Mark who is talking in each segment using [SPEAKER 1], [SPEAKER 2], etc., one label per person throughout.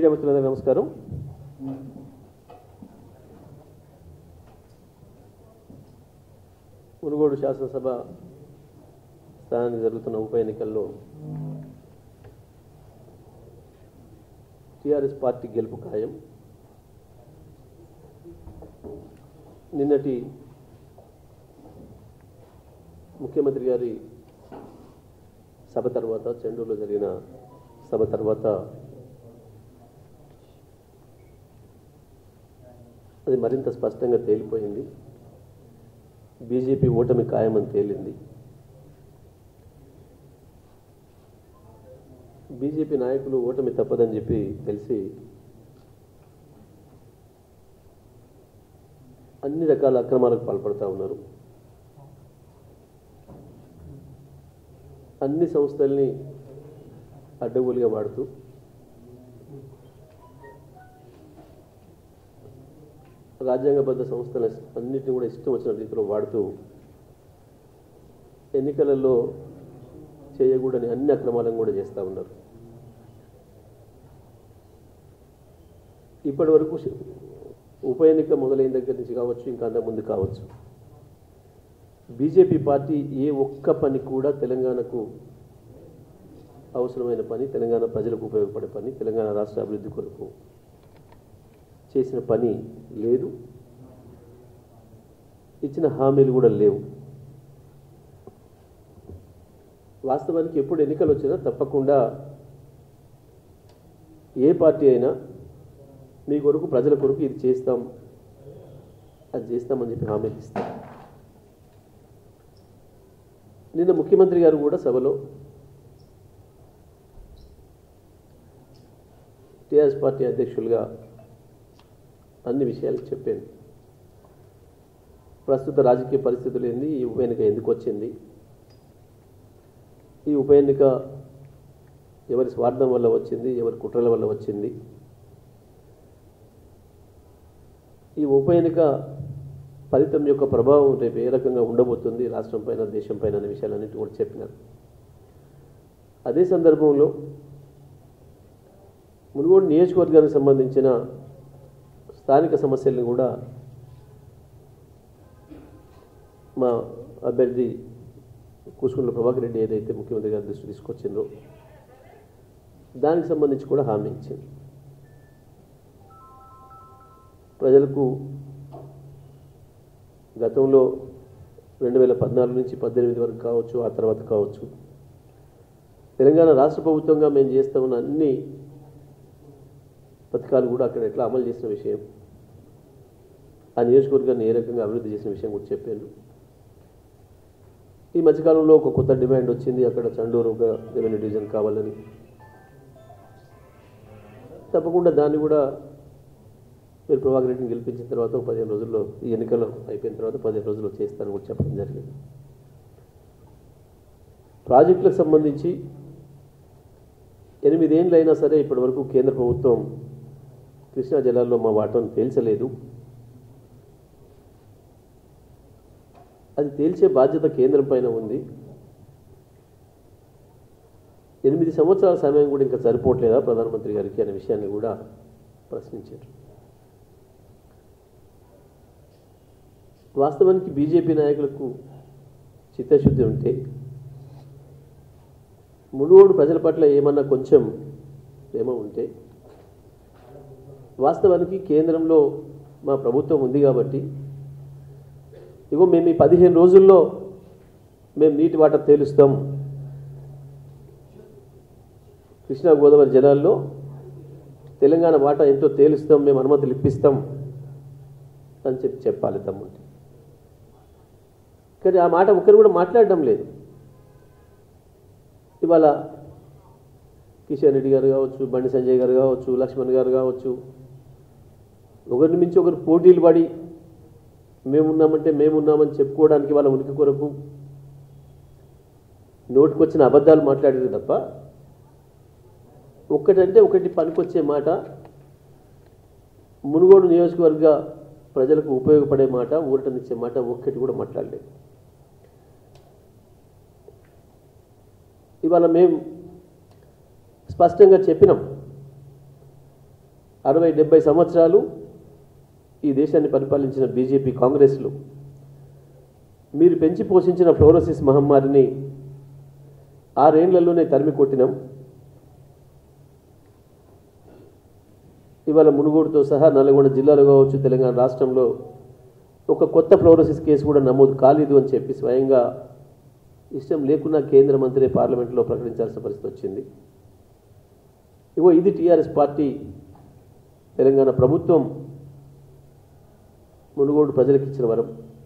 [SPEAKER 1] media మిత్రులందరికీ నమస్కారం మునుగోడు శాసనసభ స్థానానికి జరుగుతున్న ఉప ఎన్నికల్లో టీఆర్ఎస్ పార్టీ గెలుపు ఖాయం నిన్నటి ముఖ్యమంత్రి గారి సభ తర్వాత చెండూరులో జరిగిన సభ తర్వాత అది మరింత స్పష్టంగా తేలిపోయింది బీజేపీ ఓటమి ఖాయమని తేలింది బీజేపీ నాయకులు ఓటమి తప్పదని చెప్పి తెలిసి అన్ని రకాల అక్రమాలకు పాల్పడుతూ ఉన్నారు అన్ని సంస్థల్ని అడ్డగోలుగా వాడుతూ రాజ్యాంగబద్ధ సంస్థల అన్నిటిని కూడా ఇష్టం వచ్చిన రీతిలో వాడుతూ ఎన్నికలలో చేయకూడని అన్ని అక్రమాలను కూడా చేస్తూ ఉన్నారు ఇప్పటి వరకు ఉప ఎన్నిక మొదలైన దగ్గర నుంచి కావచ్చు ఇంకా అంత ముందు కావచ్చు బీజేపీ పార్టీ ఏ ఒక్క పని కూడా తెలంగాణకు అవసరమైన పని తెలంగాణ ప్రజలకు ఉపయోగపడే పని తెలంగాణ రాష్ట్ర అభివృద్ధి కొరకు చేసిన పని లేదు ఇచ్చిన హామీలు కూడా లేవు వాస్తవానికి ఎప్పుడు ఎన్నికలు వచ్చినా తప్పకుండా ఏ పార్టీ అయినా మీ కొరకు ప్రజల కొరకు ఇది చేస్తాం అది చేస్తామని చెప్పి హామీలు ఇస్తాం నిన్న ముఖ్యమంత్రి గారు కూడా సభలో టీఆర్ఎస్ పార్టీ అధ్యక్షులుగా అన్ని విషయాలు చెప్పాను ప్రస్తుత రాజకీయ పరిస్థితులు ఏంది ఈ ఉప ఎన్నిక ఎందుకు వచ్చింది ఈ ఉప ఎన్నిక ఎవరి స్వార్థం వల్ల వచ్చింది ఎవరి కుట్రల వల్ల వచ్చింది ఈ ఉప ఎన్నిక ఫలితం యొక్క ప్రభావం రేపు ఏ రకంగా ఉండబోతుంది రాష్ట్రం పైన దేశం పైన అనే విషయాలన్నిటి కూడా చెప్పినారు అదే సందర్భంలో మునుగోడు నియోజకవర్గానికి సంబంధించిన స్థానిక సమస్యలను కూడా మా అభ్యర్థి కూసుకుంట్ల ప్రభాకర్ రెడ్డి ఏదైతే ముఖ్యమంత్రి గారి దృష్టి తీసుకొచ్చిందో దానికి సంబంధించి కూడా హామీ ఇచ్చింది ప్రజలకు గతంలో రెండు వేల పద్నాలుగు నుంచి పద్దెనిమిది వరకు కావచ్చు ఆ తర్వాత కావచ్చు తెలంగాణ రాష్ట్ర ప్రభుత్వంగా మేము చేస్తా ఉన్న అన్ని పథకాలు కూడా అక్కడ ఎట్లా అమలు చేసిన విషయం ఆ నియోజకవర్గాన్ని ఏ రకంగా అభివృద్ధి చేసిన విషయం కూడా చెప్పాను ఈ మధ్యకాలంలో ఒక కొత్త డిమాండ్ వచ్చింది అక్కడ చండూరు ఒక రెవెన్యూ డివిజన్ కావాలని తప్పకుండా దాన్ని కూడా మీరు ప్రభాకర్ రెడ్డిని గెలిపించిన తర్వాత ఒక పదిహేను రోజుల్లో ఈ ఎన్నికలు అయిపోయిన తర్వాత పదిహేను రోజుల్లో చేస్తానని కూడా చెప్పడం జరిగింది ప్రాజెక్టులకు సంబంధించి ఎనిమిదేళ్ళు అయినా సరే ఇప్పటివరకు కేంద్ర ప్రభుత్వం కృష్ణా జలాల్లో మా వాటాను తేల్చలేదు అది తేల్చే బాధ్యత కేంద్రం పైన ఉంది ఎనిమిది సంవత్సరాల సమయం కూడా ఇంకా సరిపోవట్లేదా ప్రధానమంత్రి గారికి అనే విషయాన్ని కూడా ప్రశ్నించారు వాస్తవానికి బీజేపీ నాయకులకు చిత్తశుద్ధి ఉంటే మునుగోడు ప్రజల పట్ల ఏమన్నా కొంచెం ప్రేమ ఉంటే వాస్తవానికి కేంద్రంలో మా ప్రభుత్వం ఉంది కాబట్టి ఇగో మేము ఈ పదిహేను రోజుల్లో మేము నీటి వాటర్ తేలుస్తాం కృష్ణా గోదావరి జలాల్లో తెలంగాణ వాటా ఎంతో తేలుస్తాం మేము అనుమతులు ఇప్పిస్తాం అని చెప్పి చెప్పాలి తమ్ముంటే కానీ ఆ మాట ఒక్కరు కూడా మాట్లాడడం లేదు ఇవాళ కిషన్ రెడ్డి గారు కావచ్చు బండి సంజయ్ గారు కావచ్చు లక్ష్మణ్ గారు కావచ్చు ఒకరిని మించి ఒకరు పోటీలు పడి మేమున్నామంటే మేమున్నామని చెప్పుకోవడానికి వాళ్ళ ఉనికి కొరకు నోటికొచ్చిన అబద్ధాలు మాట్లాడేది తప్ప ఒక్కటంటే ఒకటి పనికొచ్చే మాట మునుగోడు నియోజకవర్గ ప్రజలకు ఉపయోగపడే మాట ఊరటనిచ్చే మాట ఒక్కటి కూడా మాట్లాడలేదు ఇవాళ మేము స్పష్టంగా చెప్పినాం అరవై డెబ్బై సంవత్సరాలు ఈ దేశాన్ని పరిపాలించిన బీజేపీ కాంగ్రెస్లు మీరు పెంచి పోషించిన ఫ్లోరోసిస్ మహమ్మారిని ఆరేళ్లలోనే తరిమి కొట్టినాం ఇవాళ మునుగోడుతో సహా నల్గొండ జిల్లాలో కావచ్చు తెలంగాణ రాష్ట్రంలో ఒక కొత్త ఫ్లోరోసిస్ కేసు కూడా నమోదు కాలేదు అని చెప్పి స్వయంగా ఇష్టం లేకున్నా కేంద్ర మంత్రి పార్లమెంట్లో ప్రకటించాల్సిన పరిస్థితి వచ్చింది ఇగో ఇది టీఆర్ఎస్ పార్టీ తెలంగాణ ప్రభుత్వం మునుగోడు ప్రజలకు ఇచ్చిన వరం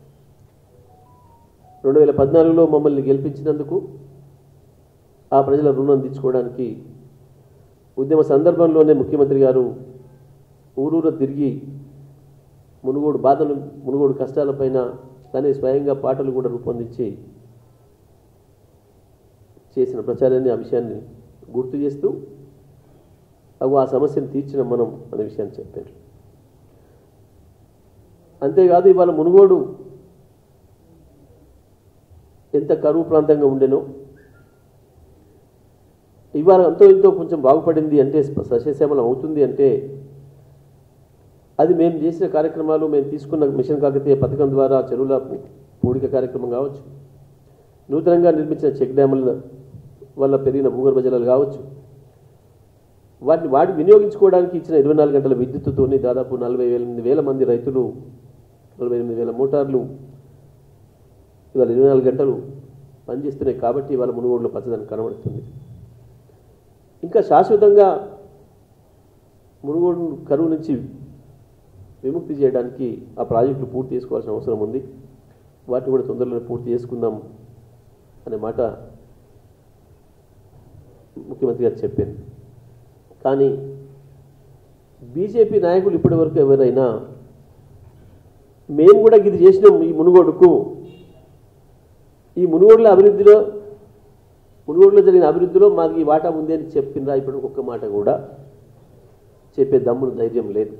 [SPEAKER 1] రెండు వేల పద్నాలుగులో మమ్మల్ని గెలిపించినందుకు ఆ ప్రజల రుణం తీర్చుకోవడానికి ఉద్యమ సందర్భంలోనే ముఖ్యమంత్రి గారు ఊరూర తిరిగి మునుగోడు బాధలు మునుగోడు కష్టాలపైన తనే స్వయంగా పాటలు కూడా రూపొందించి చేసిన ప్రచారాన్ని ఆ విషయాన్ని గుర్తు చేస్తూ అవి ఆ సమస్యను తీర్చిన మనం అనే విషయాన్ని చెప్పారు అంతేకాదు ఇవాళ మునుగోడు ఎంత కరువు ప్రాంతంగా ఉండెనో ఇవాళ అంతో ఇంతో కొంచెం బాగుపడింది అంటే సస్యశ్యామలం అవుతుంది అంటే అది మేము చేసిన కార్యక్రమాలు మేము తీసుకున్న మిషన్ కాకతీయ పథకం ద్వారా చెరువుల పూడిక కార్యక్రమం కావచ్చు నూతనంగా నిర్మించిన చెక్ డ్యాముల వల్ల పెరిగిన భూగర్భ జలాలు కావచ్చు వాటిని వాటి వినియోగించుకోవడానికి ఇచ్చిన ఇరవై నాలుగు గంటల విద్యుత్తుతోని దాదాపు నలభై ఎనిమిది వేల మంది రైతులు నలభై ఎనిమిది వేల మోటార్లు ఇవాళ ఇరవై నాలుగు గంటలు పనిచేస్తున్నాయి కాబట్టి ఇవాళ మునుగోడులో పచ్చదనం కనబడుతుంది ఇంకా శాశ్వతంగా మునుగోడు కరువు నుంచి విముక్తి చేయడానికి ఆ ప్రాజెక్టులు పూర్తి చేసుకోవాల్సిన అవసరం ఉంది వాటిని కూడా తొందరలో పూర్తి చేసుకుందాం అనే మాట ముఖ్యమంత్రి గారు చెప్పారు కానీ బీజేపీ నాయకులు ఇప్పటి వరకు ఎవరైనా మేము కూడా ఇది చేసినాం ఈ మునుగోడుకు ఈ మునుగోడుల అభివృద్ధిలో మునుగోడులో జరిగిన అభివృద్ధిలో మాకు ఈ వాటా ఉంది అని చెప్పిండ్రా ఇప్పుడు ఒక్క మాట కూడా చెప్పే దమ్మును ధైర్యం లేదు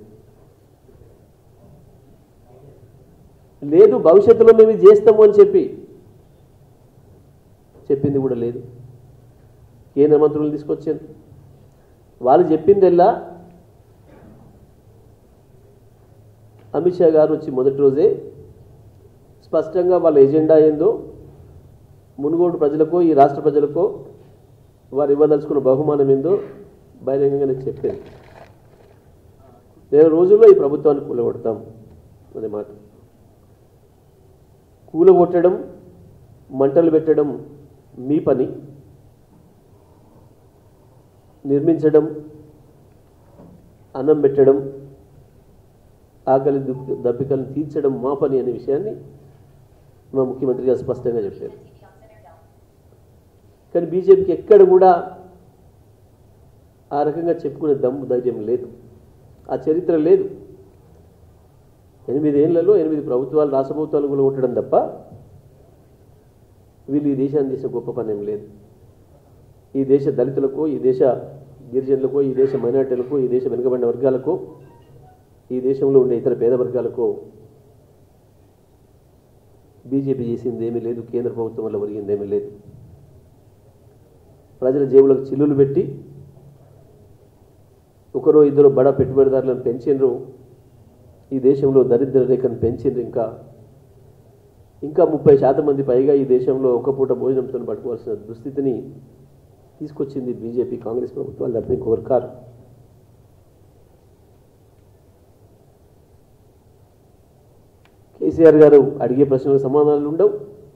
[SPEAKER 1] లేదు భవిష్యత్తులో మేము ఇది చేస్తాము అని చెప్పి చెప్పింది కూడా లేదు కేంద్ర మంత్రులు తీసుకొచ్చారు వాళ్ళు చెప్పిందల్లా అమిత్ షా గారు వచ్చి మొదటి రోజే స్పష్టంగా వాళ్ళ ఎజెండా ఏందో మునుగోడు ప్రజలకో ఈ రాష్ట్ర ప్రజలకో వారు ఇవ్వదలుచుకున్న బహుమానం ఏందో బహిరంగంగానే చెప్పారు నేను రోజుల్లో ఈ ప్రభుత్వాన్ని కూలగొడతాం అనే మాట కూలగొట్టడం మంటలు పెట్టడం మీ పని నిర్మించడం అన్నం పెట్టడం ఆకలి దుప్- దప్పికలను తీర్చడం మా పని అనే విషయాన్ని మా ముఖ్యమంత్రి గారు స్పష్టంగా చెప్పారు కానీ బీజేపీకి ఎక్కడ కూడా ఆ రకంగా చెప్పుకునే దమ్ము ధైర్యం లేదు ఆ చరిత్ర లేదు ఎనిమిదేళ్లలో ఎనిమిది ప్రభుత్వాలు రాష్ట్ర ప్రభుత్వాలు కూడా కొట్టడం తప్ప వీళ్ళు ఈ దేశాన్ని చేసే గొప్ప పని ఏం లేదు ఈ దేశ దళితులకు ఈ దేశ గిరిజనులకు ఈ దేశ మైనార్టీలకు ఈ దేశ వెనుకబడిన వర్గాలకు ఈ దేశంలో ఉండే ఇతర పేద వర్గాలకు బీజేపీ చేసింది ఏమీ లేదు కేంద్ర ప్రభుత్వం వల్ల ఒరిగింది ఏమీ లేదు ప్రజల జేబులకు చిల్లులు పెట్టి ఒకరో ఇద్దరు బడా పెట్టుబడిదారులను పెంచిండ్రు ఈ దేశంలో దరిద్ర రేఖను పెంచిండ్రు ఇంకా ఇంకా ముప్పై శాతం మంది పైగా ఈ దేశంలో ఒక పూట భోజనంతో పట్టుకోవాల్సిన దుస్థితిని తీసుకొచ్చింది బీజేపీ కాంగ్రెస్ ప్రభుత్వాలు తప్ప ఇంకొకరు కారు కేసీఆర్ గారు అడిగే ప్రశ్నలకు సమాధానాలు ఉండవు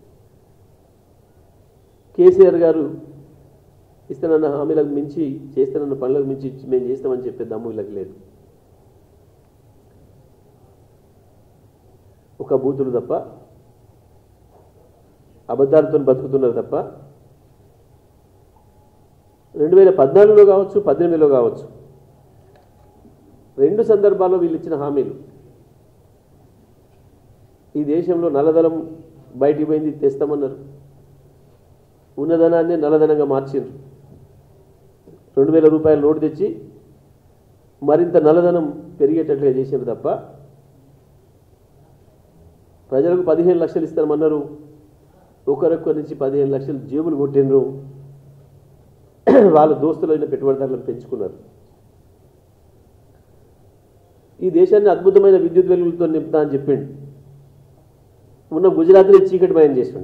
[SPEAKER 1] కేసీఆర్ గారు ఇస్తానన్న హామీలకు మించి చేస్తానన్న పనులకు మించి మేము చేస్తామని చెప్పే దమ్ము వీళ్ళకి లేదు ఒక బూతులు తప్ప అబద్ధాలతో బతుకుతున్నారు తప్ప రెండు వేల పద్నాలుగులో కావచ్చు పద్దెనిమిదిలో కావచ్చు రెండు సందర్భాల్లో వీళ్ళు ఇచ్చిన హామీలు ఈ దేశంలో నల్లధనం బయటికి పోయింది తెస్తామన్నారు ఉన్నధనాన్ని నల్లధనంగా మార్చిండ్రు రెండు వేల రూపాయల నోటు తెచ్చి మరింత నల్లధనం పెరిగేటట్లుగా చేసిండ్రు తప్ప ప్రజలకు పదిహేను లక్షలు ఇస్తామన్నారు ఒకరొక్కరి నుంచి పదిహేను లక్షలు జేబులు కొట్టిండ్రు వాళ్ళ దోస్తులైన పెట్టుబడిదారులను పెంచుకున్నారు ఈ దేశాన్ని అద్భుతమైన విద్యుత్ వెలుగులతో నింపుతా అని చెప్పిండు ఉన్న గుజరాత్ని చీకటిమయం చేసిండు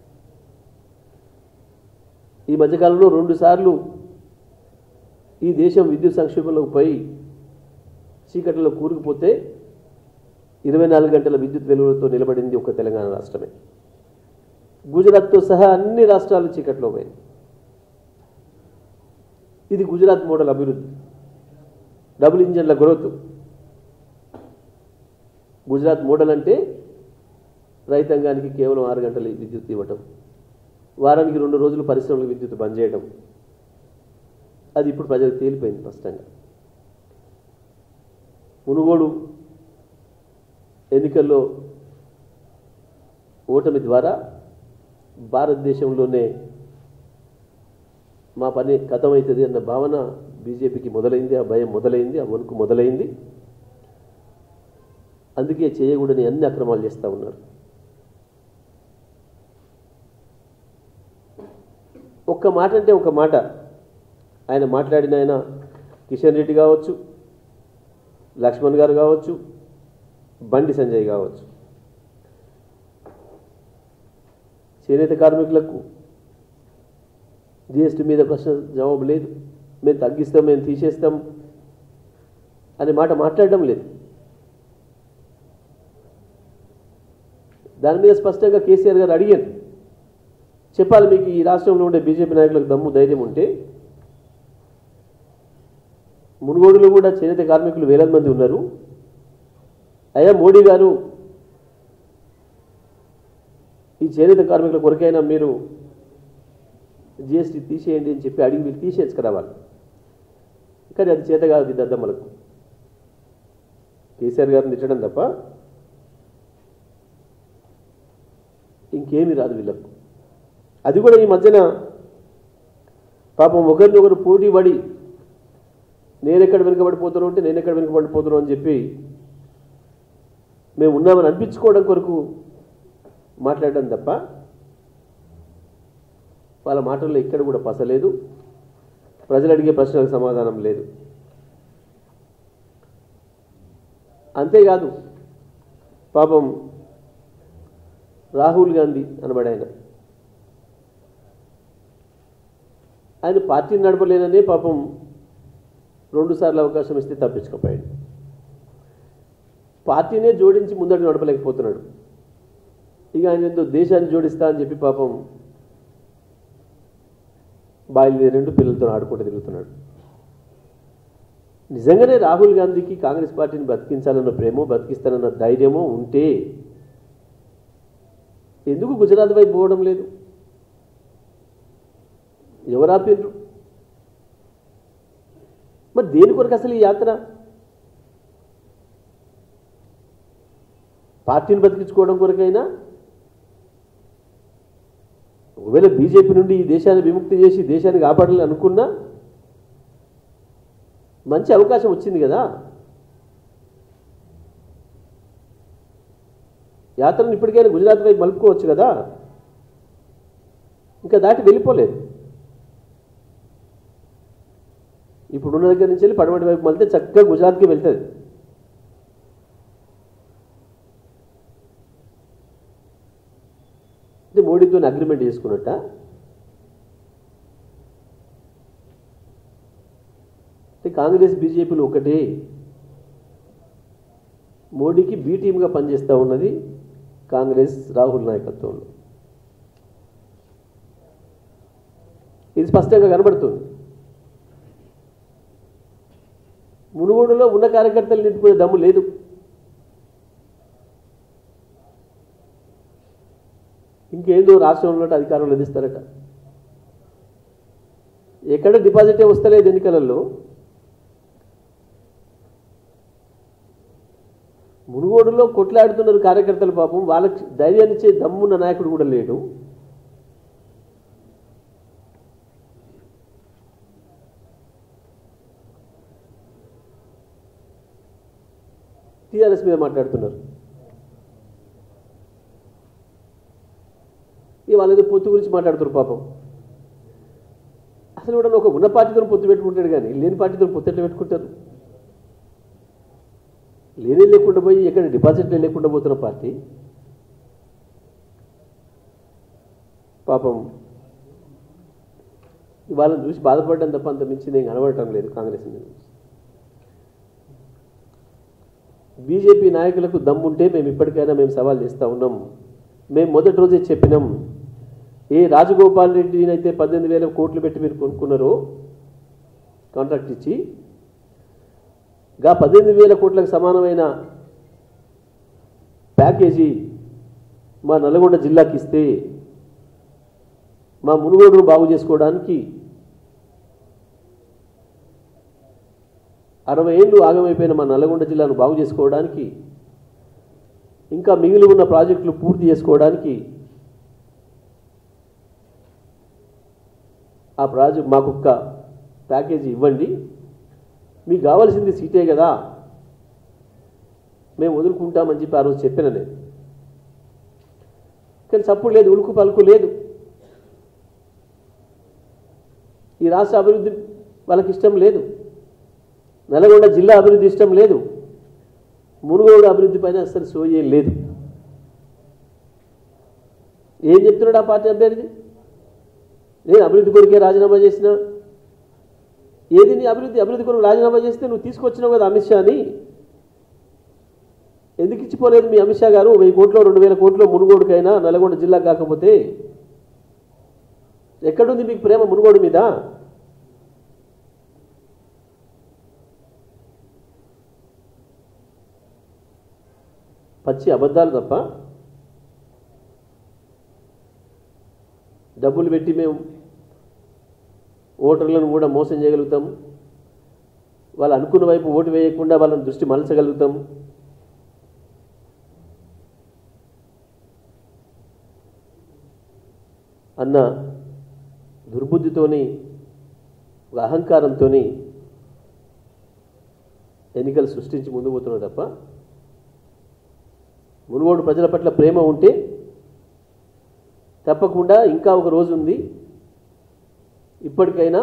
[SPEAKER 1] ఈ మధ్యకాలంలో రెండు సార్లు ఈ దేశం విద్యుత్ సంక్షేమంలోకి పోయి చీకటిలో కూరుకుపోతే ఇరవై నాలుగు గంటల విద్యుత్ వెలుగులతో నిలబడింది ఒక తెలంగాణ రాష్ట్రమే గుజరాత్తో సహా అన్ని రాష్ట్రాలు చీకట్లో పోయాయి ఇది గుజరాత్ మోడల్ అభివృద్ధి డబుల్ ఇంజన్ల గ్రోత్ గుజరాత్ మోడల్ అంటే రైతాంగానికి కేవలం ఆరు గంటల విద్యుత్ ఇవ్వటం వారానికి రెండు రోజులు పరిశ్రమలకు విద్యుత్ బంద్ చేయడం అది ఇప్పుడు ప్రజలకు తేలిపోయింది స్పష్టంగా మునుగోడు ఎన్నికల్లో ఓటమి ద్వారా భారతదేశంలోనే మా పని కథమవుతుంది అన్న భావన బీజేపీకి మొదలైంది ఆ భయం మొదలైంది ఆ వణుకు మొదలైంది అందుకే చేయకూడని అన్ని అక్రమాలు చేస్తూ ఉన్నారు ఒక్క మాట అంటే ఒక మాట ఆయన మాట్లాడిన ఆయన కిషన్ రెడ్డి కావచ్చు లక్ష్మణ్ గారు కావచ్చు బండి సంజయ్ కావచ్చు చేనేత కార్మికులకు జిఎస్టీ మీద ప్రశ్న జవాబు లేదు మేము తగ్గిస్తాం మేము తీసేస్తాం అనే మాట మాట్లాడడం లేదు దాని మీద స్పష్టంగా కేసీఆర్ గారు అడిగారు చెప్పాలి మీకు ఈ రాష్ట్రంలో ఉండే బీజేపీ నాయకులకు దమ్ము ధైర్యం ఉంటే మునుగోడులో కూడా చేనేత కార్మికులు వేలాది మంది ఉన్నారు అయ్యా మోడీ గారు ఈ చేనేత కార్మికుల కొరకైనా మీరు జిఎస్టీ తీసేయండి అని చెప్పి అడిగి మీరు తీసేసుకురావాలి కానీ అది చేత కాదు ఈ దద్దమ్మలకు కేసీఆర్ గారిని తిట్టడం తప్ప ఇంకేమీ రాదు వీళ్ళకు అది కూడా ఈ మధ్యన పాపం ఒకరిని ఒకరు పోటీ పడి నేనెక్కడ వెనుకబడిపోతున్నావు అంటే నేనెక్కడ వెనుకబడిపోతున్నావు అని చెప్పి మేము ఉన్నామని అనిపించుకోవడం కొరకు మాట్లాడడం తప్ప వాళ్ళ మాటల్లో ఇక్కడ కూడా పసలేదు ప్రజలు అడిగే ప్రశ్నలకు సమాధానం లేదు అంతేకాదు పాపం రాహుల్ గాంధీ అనబడి ఆయన ఆయన పార్టీని నడపలేననే పాపం రెండుసార్లు అవకాశం ఇస్తే తప్పించుకోపోయాడు పార్టీనే జోడించి ముందడు నడపలేకపోతున్నాడు ఇక ఆయన ఏదో దేశాన్ని జోడిస్తా అని చెప్పి పాపం బయలుదేరిండు పిల్లలతో ఆడుకుంటూ తిరుగుతున్నాడు నిజంగానే రాహుల్ గాంధీకి కాంగ్రెస్ పార్టీని బతికించాలన్న ప్రేమో బతికిస్తానన్న ధైర్యమో ఉంటే ఎందుకు గుజరాత్ వైపు పోవడం లేదు ఎవరు ఆపిండ్రు మరి దేని కొరకు అసలు ఈ యాత్ర పార్టీని బతికించుకోవడం కొరకైనా ఒకవేళ బీజేపీ నుండి ఈ దేశాన్ని విముక్తి చేసి దేశాన్ని కాపాడాలని అనుకున్నా మంచి అవకాశం వచ్చింది కదా యాత్రను ఇప్పటికైనా గుజరాత్ వైపు మలుపుకోవచ్చు కదా ఇంకా దాటి వెళ్ళిపోలేదు ఇప్పుడున్న దగ్గర నుంచి వెళ్ళి పడమటి వైపు మళ్తే చక్కగా గుజరాత్కి వెళ్తుంది అంటే మోడీతో అగ్రిమెంట్ చేసుకున్నట్ట అంటే కాంగ్రెస్ బీజేపీలు ఒకటే మోడీకి బీ టీమ్గా పనిచేస్తూ ఉన్నది కాంగ్రెస్ రాహుల్ నాయకత్వంలో ఇది స్పష్టంగా కనబడుతుంది మునుగోడులో ఉన్న కార్యకర్తలు నింపుకునే దమ్ము లేదు ఇంకేందో రాష్ట్రంలో అధికారంలో ఎదిస్తారట ఎక్కడ డిపాజిటే వస్తలేదు ఎన్నికలలో మునుగోడులో కొట్లాడుతున్నారు కార్యకర్తలు పాపం వాళ్ళకి ధైర్యాన్ని ఇచ్చే దమ్మున్న నాయకుడు కూడా లేడు టీఆర్ఎస్ మీద మాట్లాడుతున్నారు ఇక వాళ్ళు ఏదో పొత్తు గురించి మాట్లాడుతున్నారు పాపం అసలు కూడా ఒక ఉన్న పార్టీతో పొత్తు పెట్టుకుంటాడు కానీ లేని పార్టీతో పొత్తు ఎట్లా పెట్టుకుంటారు లేనే లేకుండా పోయి ఎక్కడ డిపాజిట్లు లేకుండా పోతున్న పార్టీ పాపం వాళ్ళని చూసి బాధపడడం తప్ప అంత మించి నేను కనబడటం లేదు కాంగ్రెస్ నుంచి బీజేపీ నాయకులకు దమ్ముంటే మేము ఇప్పటికైనా మేము సవాల్ చేస్తూ ఉన్నాం మేము మొదటి రోజే చెప్పినాం ఏ రాజగోపాల్ రెడ్డిని అయితే పద్దెనిమిది వేల కోట్లు పెట్టి మీరు కొనుక్కున్నారో కాంట్రాక్ట్ ఇచ్చి గా పద్దెనిమిది వేల కోట్లకు సమానమైన ప్యాకేజీ మా నల్గొండ జిల్లాకి ఇస్తే మా మునుగోడును బాగు చేసుకోవడానికి అరవై ఏళ్ళు ఆగమైపోయిన మా నల్గొండ జిల్లాను బాగు చేసుకోవడానికి ఇంకా మిగిలి ఉన్న ప్రాజెక్టులు పూర్తి చేసుకోవడానికి ఆ ప్రాజెక్ట్ మాకు ఒక్క ప్యాకేజీ ఇవ్వండి మీకు కావాల్సింది సీటే కదా మేము వదులుకుంటామని చెప్పి ఆ రోజు చెప్పిన నేను కానీ చప్పుడు లేదు ఉలుకు పలుకు లేదు ఈ రాష్ట్ర అభివృద్ధి వాళ్ళకి ఇష్టం లేదు నల్గొండ జిల్లా అభివృద్ధి ఇష్టం లేదు మునుగోడు అభివృద్ధి పైన అసలు సోయే లేదు ఏం చెప్తున్నాడు ఆ పార్టీ అభ్యర్థి నేను అభివృద్ధి కొరికే రాజీనామా చేసిన ఏది నీ అభివృద్ధి అభివృద్ధి కొరకు రాజీనామా చేస్తే నువ్వు తీసుకొచ్చినావు కదా అమిత్ షాని ఎందుకు ఇచ్చిపోలేదు మీ అమిత్ షా గారు వెయ్యి కోట్లు రెండు వేల కోట్లు మునుగోడుకైనా నల్గొండ జిల్లా కాకపోతే ఎక్కడుంది మీకు ప్రేమ మునుగోడు మీద పచ్చి అబద్ధాలు తప్ప డబ్బులు పెట్టి మేము ఓటర్లను కూడా మోసం చేయగలుగుతాం వాళ్ళు అనుకున్న వైపు ఓటు వేయకుండా వాళ్ళని దృష్టి మలచగలుగుతాం అన్న దుర్బుద్ధితోని ఒక అహంకారంతో ఎన్నికలు సృష్టించి ముందు పోతున్నాడు తప్ప మునుగోడు ప్రజల పట్ల ప్రేమ ఉంటే తప్పకుండా ఇంకా ఒక రోజు ఉంది ఇప్పటికైనా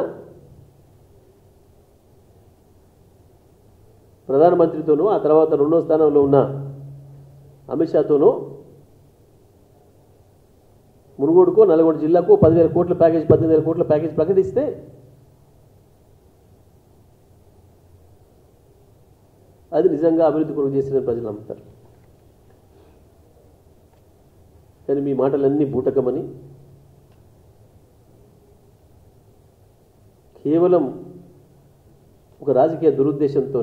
[SPEAKER 1] ప్రధానమంత్రితోనూ ఆ తర్వాత రెండో స్థానంలో ఉన్న అమిత్ షాతోనూ మునుగోడుకో నల్గొండ జిల్లాకు పదివేల కోట్ల ప్యాకేజ్ పద్దెనిమిది వేల కోట్ల ప్యాకేజ్ ప్రకటిస్తే అది నిజంగా అభివృద్ధి కొరకు చేసిన ప్రజలు నమ్ముతారు కానీ మీ మాటలన్నీ బూటకమని కేవలం ఒక రాజకీయ దురుద్దేశంతో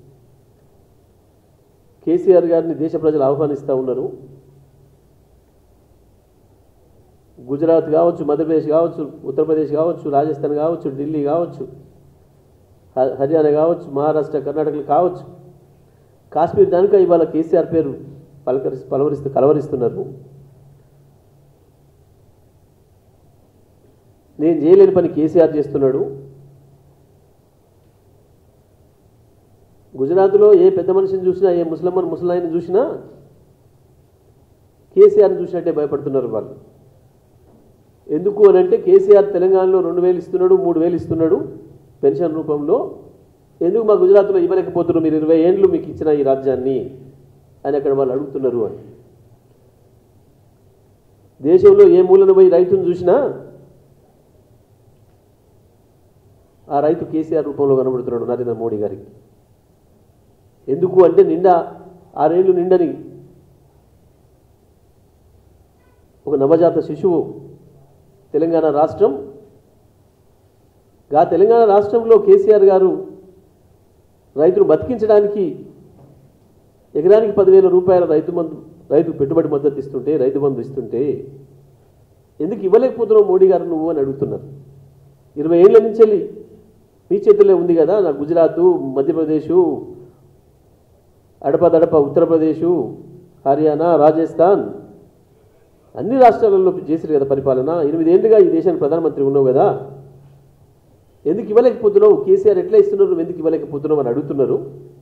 [SPEAKER 1] కేసీఆర్ గారిని దేశ ప్రజలు ఆహ్వానిస్తూ ఉన్నారు గుజరాత్ కావచ్చు మధ్యప్రదేశ్ కావచ్చు ఉత్తరప్రదేశ్ కావచ్చు రాజస్థాన్ కావచ్చు ఢిల్లీ కావచ్చు హ- హర్యానా కావచ్చు మహారాష్ట్ర కర్ణాటకలు కావచ్చు కాశ్మీర్ దానిక ఇవాళ కేసీఆర్ పేరు పలకరి పలవరిస్తూ కలవరిస్తున్నారు నేను చేయలేని పని కేసీఆర్ చేస్తున్నాడు గుజరాత్లో ఏ పెద్ద మనిషిని చూసినా ఏ ముసలమ్మని ముసలాయిని చూసినా కేసీఆర్ని చూసినట్టే భయపడుతున్నారు వాళ్ళు ఎందుకు అని అంటే కేసీఆర్ తెలంగాణలో రెండు వేలు ఇస్తున్నాడు మూడు వేలు ఇస్తున్నాడు పెన్షన్ రూపంలో ఎందుకు మా గుజరాత్లో ఇవ్వలేకపోతున్నారు మీరు ఇరవై ఏండ్లు మీకు ఇచ్చిన ఈ రాజ్యాన్ని అని అక్కడ వాళ్ళు అడుగుతున్నారు అని దేశంలో ఏ మూలన పోయి రైతును చూసినా ఆ రైతు కేసీఆర్ రూపంలో కనబడుతున్నాడు నరేంద్ర మోడీ గారికి ఎందుకు అంటే నిండా ఆరేళ్ళు నిండని ఒక నవజాత శిశువు తెలంగాణ రాష్ట్రం గా తెలంగాణ రాష్ట్రంలో కేసీఆర్ గారు రైతును బతికించడానికి ఎకరానికి పదివేల రూపాయల రైతు మందు రైతు పెట్టుబడి మద్దతు ఇస్తుంటే రైతు బంధు ఇస్తుంటే ఎందుకు ఇవ్వలేకపోతున్నావు మోడీ గారు నువ్వు అని అడుగుతున్నారు ఇరవై ఏళ్ళ నుంచి వెళ్ళి మీ చేతుల్లో ఉంది కదా నా గుజరాత్ మధ్యప్రదేశు అడపదడప ఉత్తరప్రదేశు హర్యానా రాజస్థాన్ అన్ని రాష్ట్రాలలో చేశారు కదా పరిపాలన ఎనిమిదేళ్లుగా ఈ దేశానికి ప్రధానమంత్రి ఉన్నావు కదా ఎందుకు ఇవ్వలేకపోతున్నావు కేసీఆర్ ఎట్లా ఇస్తున్నారు నువ్వు ఎందుకు ఇవ్వలేకపోతున్నావు అని అడుగుతున్నారు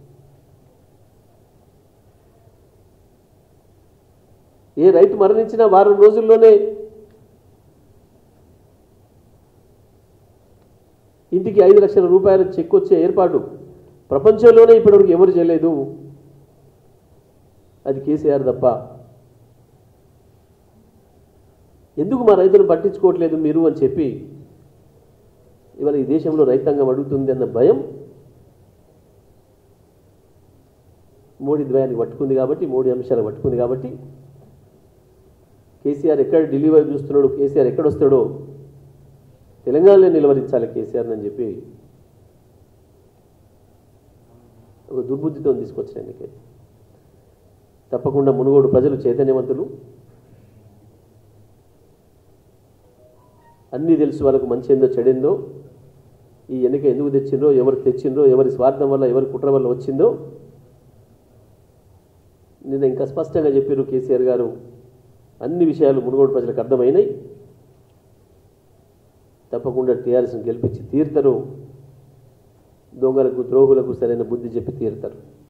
[SPEAKER 1] ఏ రైతు మరణించిన వారం రోజుల్లోనే ఇంటికి ఐదు లక్షల రూపాయల చెక్ వచ్చే ఏర్పాటు ప్రపంచంలోనే ఇప్పటివరకు ఎవరు చేయలేదు అది కేసీఆర్ తప్ప ఎందుకు మా రైతులను పట్టించుకోవట్లేదు మీరు అని చెప్పి ఇవాళ ఈ దేశంలో రైతాంగం అడుగుతుంది అన్న భయం మోడీ ద్వయానికి పట్టుకుంది కాబట్టి మోడీ అంశాలు పట్టుకుంది కాబట్టి కేసీఆర్ ఎక్కడ ఢిల్లీ వైపు చూస్తున్నాడు కేసీఆర్ ఎక్కడ వస్తాడో తెలంగాణలో నిలవరించాలి కేసీఆర్ అని చెప్పి ఒక దుర్బుద్ధితో తీసుకొచ్చిన ఎన్నికై తప్పకుండా మునుగోడు ప్రజలు చైతన్యవంతులు అన్నీ తెలుసు వాళ్ళకు మంచి ఏందో చెడిందో ఈ ఎన్నిక ఎందుకు తెచ్చిందో ఎవరు తెచ్చిందో ఎవరి స్వార్థం వల్ల ఎవరి కుట్ర వల్ల వచ్చిందో నిన్న ఇంకా స్పష్టంగా చెప్పారు కేసీఆర్ గారు అన్ని విషయాలు మునుగోడు ప్రజలకు అర్థమైనాయి తప్పకుండా టీఆర్ఎస్ని గెలిపించి తీరుతారు దొంగలకు ద్రోహులకు సరైన బుద్ధి చెప్పి తీరుతారు